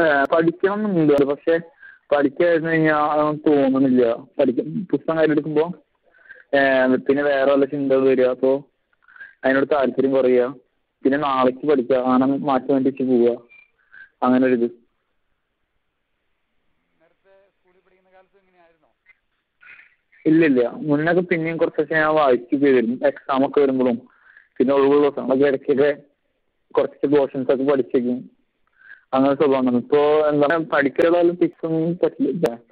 പഠിക്കണം എന്നുണ്ട് പക്ഷെ പഠിക്കായിരുന്നു കഴിഞ്ഞാൽ അതൊന്നും തോന്നുന്നില്ല പഠിക്ക പുസ്തകം കയ്യിലെടുക്കുമ്പോൾ പിന്നെ വേറെ വല്ല ചിന്തകൾ വരിക അപ്പോൾ അതിനോട് താല്പര്യം കുറയുക പിന്നെ നാളേക്ക് പഠിക്കുക അങ്ങനെ മാറ്റി മാറ്റി വെച്ച് പോവുക അങ്ങനെ ഒരു ഇത് നേരത്തെ സ്കൂളിൽ പഠിക്കുന്ന കാലത്ത് ഇങ്ങനെയായിരുന്നോ ഇല്ലില്ല മുന്നൊക്കെ പിന്നെയും കുറച്ചൊക്കെ ഞാൻ വായിക്കുകയൊക്കെ ചെയ്തിരുന്നു എക്സാം ഒക്കെ വരുമ്പോഴും പിന്നെ ഒഴിവ് ദിവസങ്ങളൊക്കെ ഇടയ്ക്കൊക്കെ കുറച്ച് പോർഷൻസ് ഒക്കെ പഠിച്ചേക്കും അങ്ങനെ സ്വഭാവം ഇപ്പോൾ എന്താണ് പഠിക്കലുള്ളതായാലും ഫിക്സ് ഒന്നും പറ്റില്ല